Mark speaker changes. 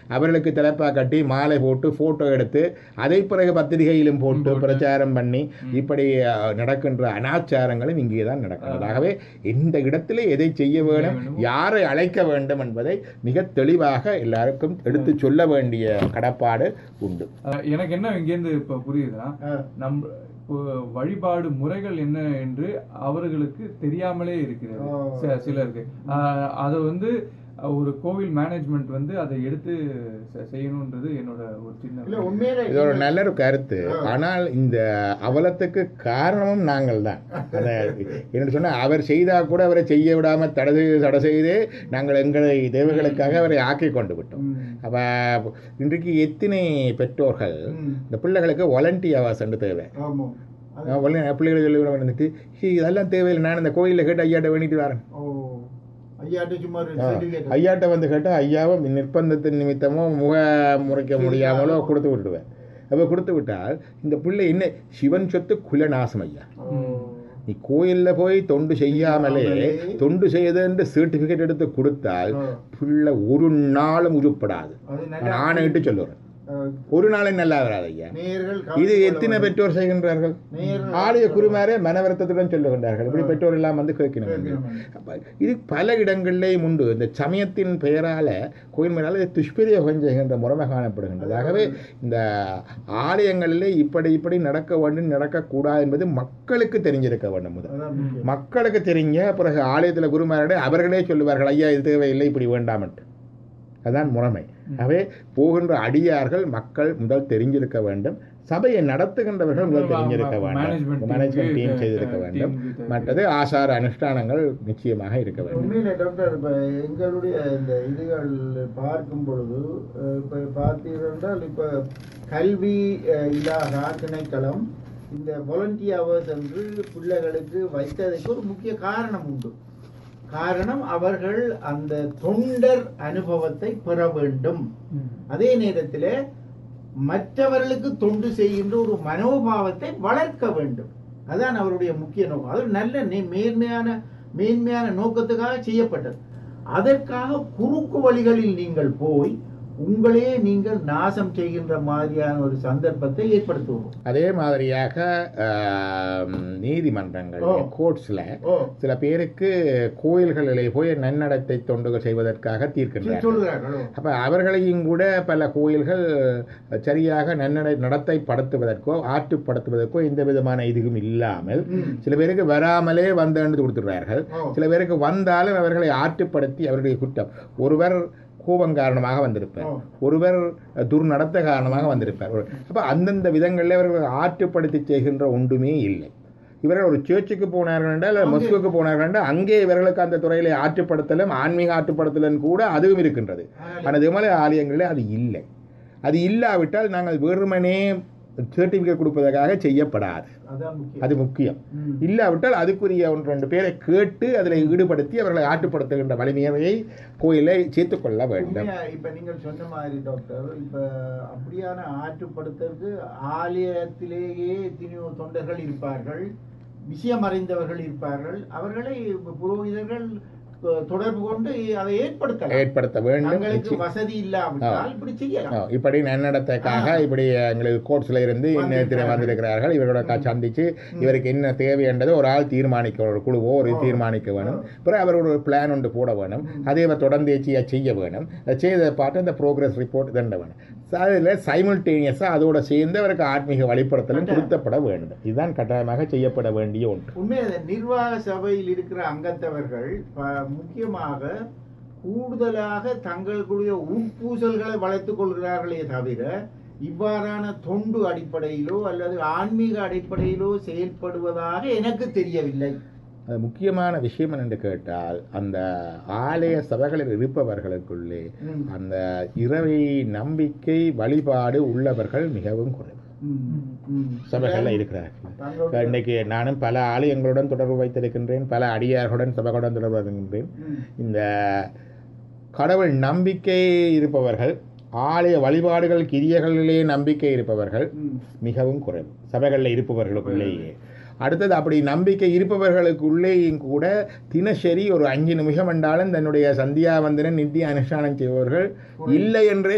Speaker 1: அவர்களுக்கு தலைப்பா கட்டி மாலை போட்டு ஃபோட்டோ எடுத்து அதை பிறகு பத்திரிகையிலும் போட்டு பிரச்சாரம் பண்ணி இப்படி அஹ், நடக்கின்ற அனாச்சாரங்களும் இங்கே தான் நடக்கிறது ஆகவே இந்த இடத்திலே எதை செய்ய வேண்டும் யாரை அழைக்க வேண்டும் என்பதை மிக தெளிவாக எல்லாருக்கும் எடுத்து சொல்ல வேண்டிய கடப்பாடு உண்டு
Speaker 2: அஹ் எனக்கு என்ன இங்கேருந்து இப்ப புரியுதுன்னா நம் இப்போ வழிபாடு முறைகள் என்ன என்று அவர்களுக்கு தெரியாமலே இருக்கிறது ச- சிலருக்கு அஹ் அதை வந்து அஹ் ஒரு கோவில் மேனேஜ்மெண்ட் வந்து அதை எடுத்து செ- செய்யணுன்றது என்னோட ஒரு
Speaker 3: இல்ல
Speaker 2: சின்ன
Speaker 3: உண்மையிலே
Speaker 1: இது ஒரு நல்ல ஒரு கருத்து ஆனால் இந்த அவலத்துக்கு காரணமும் நாங்கள் தான் அதை என்ன சொன்னா அவர் செய்தா கூட அவரை செய்ய விடாம தடை செய்து தடை செய்து நாங்கள் எங்களை தேவைகளுக்காக அவரை ஆக்கி கொண்டு விட்டோம் அப்ப இன்றைக்கு எத்தனை பெற்றோர்கள் இந்த பிள்ளைகளுக்கு வாலண்டியர் அவர்ஸ் தேவை
Speaker 3: ஆமாம்
Speaker 1: நான் உடனே பிள்ளைகளை சொல்லி விட வந்துட்டு "ஹே, இதெல்லாம் தேவையில்லை நான் இந்த கோயிலில் கேட்டு ஐயாட்ட வேண்டிட்டு வரேன்
Speaker 3: ஓ ஐயாட்ட சும்மா ஒரு
Speaker 1: ஆ,
Speaker 3: certificate.
Speaker 1: ஐயாட்ட வந்து கேட்டால் ஐயாவும் நிர்பந்தத்தின் நிமித்தமோ முக முறைக்க முடியாமலோ கொடுத்து விட்டுடுவேன் அப்போ கொடுத்து விட்டால் இந்த பிள்ளை என்ன சிவன் சொத்து குலநாசம் ஐயா
Speaker 3: ஓ.
Speaker 1: நீ கோயிலில் போய் தொண்டு செய்யாமலே தொண்டு செய்தென்று சர்டிஃபிகேட் எடுத்து கொடுத்தால்
Speaker 3: ஆ.
Speaker 1: பிள்ளை ஒரு நாளும் உருப்படாது
Speaker 3: அது நல்லா
Speaker 1: நான் ஆணையிட்டு சொல்லுறேன்
Speaker 3: அஹ்,
Speaker 1: ஒரு நாளும் நல்லா வராது ஐயா
Speaker 3: நேயர்கள்
Speaker 1: இது
Speaker 3: கவனித்துக் கொள்ள
Speaker 1: எத்தனை
Speaker 3: வேண்டும்.
Speaker 1: பெற்றோர் செய்கின்றார்கள்
Speaker 3: நேயர்கள்
Speaker 1: ஆலய குருமாரே மனவருத்தத்துடன் சொல்லுகின்றார்கள் இப்படி பெற்றோர் எல்லாம் வந்து கேட்கணும் என்று. அப்ப இது பல இடங்களிலேயும் உண்டு இந்த சமயத்தின் பெயரால கோயில் மேலால துஷ்பிரயோகம் செய்கின்ற முறைமை காணப்படுகின்றது ஆகவே இந்த ஆலயங்களிலே இப்படி இப்படி நடக்க வேண்டும் நடக்கக்கூடாது என்பது மக்களுக்கு தெரிஞ்சிருக்க வேண்டும் முதல்
Speaker 3: அதான் முக்கியம்.
Speaker 1: மக்களுக்கு தெரிஞ்ச பிறகு ஆலயத்தில் குருமாரிட அவர்களே சொல்லுவார்கள் ஐயா இது தேவையில்லை இப்படி வேண்டாமட்டு அதான் முறைமை ஆகவே போகின்ற அடியார்கள் மக்கள் முதல் தெரிஞ்சிருக்க வேண்டும் சபையை நடத்துகின்றவர்கள் முதல் தெரிஞ்சிருக்க
Speaker 2: Management
Speaker 1: வேண்டும்
Speaker 2: team
Speaker 1: மேனேஜ்மெண்ட்
Speaker 2: க்கு,
Speaker 1: டீம் செய்திருக்க
Speaker 2: team
Speaker 1: வேண்டும்
Speaker 2: க்கு
Speaker 1: மற்றது ஆசார அனுஷ்டானங்கள் நிச்சயமாக இருக்க வேண்டும்
Speaker 3: உண்மையில டாக்டர் இப்ப எங்களுடைய இந்த இதுகள் பார்க்கும் பொழுது அஹ், இப்ப பார்த்தீர்கள் என்றால் இப்ப கல்வி அஹ், இலாகா திணைக்களம் இந்த வாலண்டியர் ஹவர்ஸ் என்று பிள்ளைகளுக்கு வைத்ததற்கு ஒரு முக்கிய காரணம் உண்டு காரணம் அவர்கள் அந்த தொண்டர் அனுபவத்தை பெற வேண்டும் அதே நேரத்தில் மற்றவர்களுக்கு தொண்டு செய்கின்ற ஒரு மனோபாவத்தை வளர்க்க வேண்டும் அதான் அவருடைய முக்கிய நோக்கம் அது நல்ல நே- மேன்மையான மேன்மையான நோக்கத்துக்காக செய்யப்பட்டது அதற்காக குறுக்கு வழிகளில் நீங்கள் போய் உங்களே நீங்கள் நாசம் செய்கின்ற மாதிரியான ஒரு சந்தர்ப்பத்தை ஏற்படுத்துவோம்
Speaker 1: அதே மாதிரியாக ஆம், நீதிமன்றங்கள்
Speaker 3: ஓ.
Speaker 1: கோர்ட்ஸ்ல
Speaker 3: ஓ
Speaker 1: சில பேருக்கு கோயில்களிலே போய் நன்னடத்தை தொண்டுகள் செய்வதற்காக தீர்க்கின்றார்கள்
Speaker 3: சொல்லுகிறார்களோ
Speaker 1: அப்ப அவர்களையும் கூட பல கோயில்கள் சரியாக நன்னடை நடத்தை படுத்துவதற்கோ ஆற்றுப்படுத்துவதற்கோ எந்த விதமான இதுவும் இல்லாமல்
Speaker 3: ம்.
Speaker 1: சில பேருக்கு வராமலே வந்தேன்னு கொடுத்துடுறார்கள்
Speaker 3: ஓ.
Speaker 1: சில பேருக்கு வந்தாலும் அவர்களை ஆற்றுப்படுத்தி அவருடைய குற்றம் ஒருவர் கோபம் காரணமாக வந்திருப்பார்
Speaker 3: ஓ.
Speaker 1: ஒருவர் துர்நடத்த காரணமாக வந்திருப்பார் ஒரு- அப்ப அந்தந்த விதங்களில் அவர்கள் ஆற்றுப்படுத்தி செய்கின்ற ஒன்றுமே இல்லை இவர்கள் ஒரு சர்ச்சுக்கு போனார்கள் என்றால் அல்லது மொஸ்குக்கு போனார்கள் என்றால் அங்கே இவர்களுக்கு அந்த துறையிலே ஆற்றுப்படுத்தலும் ஆன்மீக ஆற்றுப்படுத்தலும் கூட அதுவும் இருக்கின்றது ஆனால் விமல ஆலயங்களில் அது இல்லை அது இல்லாவிட்டால் நாங்கள் வெறுமனே சர்டிஃபிகேட் கொடுப்பதற்காக செய்யப்படாது
Speaker 3: அதான் முக்கியம்
Speaker 1: அது முக்கியம்
Speaker 3: ம்.
Speaker 1: இல்லாவிட்டால் அதுக்குரிய ஒன்று ரெண்டு பேரை கேட்டு அதில் ஈடுபடுத்தி அவர்களை ஆற்றுப்படுத்துகின்ற வலிமையை கோயிலை சேர்த்துக்கொள்ள வேண்டும்
Speaker 3: உண்மையா இப்ப நீங்கள் சொன்ன மாதிரி டாக்டர் இப்ப அப்படியான ஆற்றுப்படுத்துறதுக்கு ஆலயத்திலேயே எத்தனையோ தொண்டர்கள் இருப்பார்கள் விஷயம் அறிந்தவர்கள் இருப்பார்கள் அவர்களை புரோகிதர்கள் அஹ், தொடர்பு கொண்டு அதை ஏற்படுத்தலாம்
Speaker 1: ஏற்படுத்த வேண்டும்
Speaker 3: தங்களுக்கு
Speaker 1: நிச்சயம்.
Speaker 3: வசதி இல்லாவிட்டால் இப்படி
Speaker 1: ஆ,
Speaker 3: செய்யலாம்
Speaker 1: இப்படி நன்னடத்தைக்காக இப்படி எங்களுக்கு கோர்ட்ஸ்ல இருந்து இன்னத்தில் வந்திருக்கிறார்கள் இவரோட கா- சந்திச்சு இவருக்கு என்ன தேவை என்றதை ஒரு ஆள் தீர்மானிக்க ஒரு குழுவோ ஒரு தீர்மானிக்க வேணும் பிறகு அவர் ஒரு பிளான் ஒன்று போட வேணும் அதே அவர் தொடர்ந்து எச்சியா செய்ய வேணும் அதை செய்த பார்த்து அந்த ப்ரோக்ரஸ் ரிப்போர்ட் தண்ட வேணும் அதில் சைமல்டேனியஸாக அதோட சேர்ந்து அவருக்கு ஆத்மீக வழிபடுத்தலும் கொடுத்தப்பட வேண்டும் இதுதான் கட்டாயமாக செய்யப்பட வேண்டிய ஒன்று
Speaker 3: உண்மை அந்த நிர்வாக சபையில் இருக்கிற அங்கத்தவர்கள் ப- முக்கியமாக கூடுதலாக தங்களுடைய உட்பூசல்களை வளர்த்துக் கொள்கிறார்களே தவிர இவ்வாறான தொண்டு அடிப்படையிலோ அல்லது ஆன்மீக அடிப்படையிலோ செயல்படுவதாக எனக்கு தெரியவில்லை
Speaker 1: அது முக்கியமான விஷயம் என்று கேட்டால் அந்த ஆலய சபைகளில் இருப்பவர்களுக்குள்ளே
Speaker 3: ம்.
Speaker 1: அந்த இறைவை நம்பிக்கை வழிபாடு உள்ளவர்கள் மிகவும் குறைவு
Speaker 3: ம், ம்.
Speaker 1: சபைகளில் இருக்கிறார்கள்
Speaker 3: தங்களுடைய-
Speaker 1: இன்னைக்கு நானும் பல ஆலயங்களுடன் தொடர்பு வைத்திருக்கின்றேன் பல அடியார்களுடன் சபைகளுடன் தொடர்பு வைத்திருக்கின்றேன்
Speaker 3: ம்.
Speaker 1: இந்த கடவுள் நம்பிக்கை இருப்பவர்கள் ஆலய வழிபாடுகள் கிரியைகளிலே நம்பிக்கை இருப்பவர்கள்
Speaker 3: ம்.
Speaker 1: மிகவும் குறைவு சபைகளில் இருப்பவர்களுக்குள்ளேயே அடுத்தது அப்படி நம்பிக்கை இருப்பவர்களுக்குள்ளேயும் கூட தினசரி ஒரு அஞ்சு நிமிஷம் என்றாலும் தன்னுடைய சந்தியாவந்தன நித்திய அனுஷ்டானம் செய்பவர்கள் இல்லை என்றே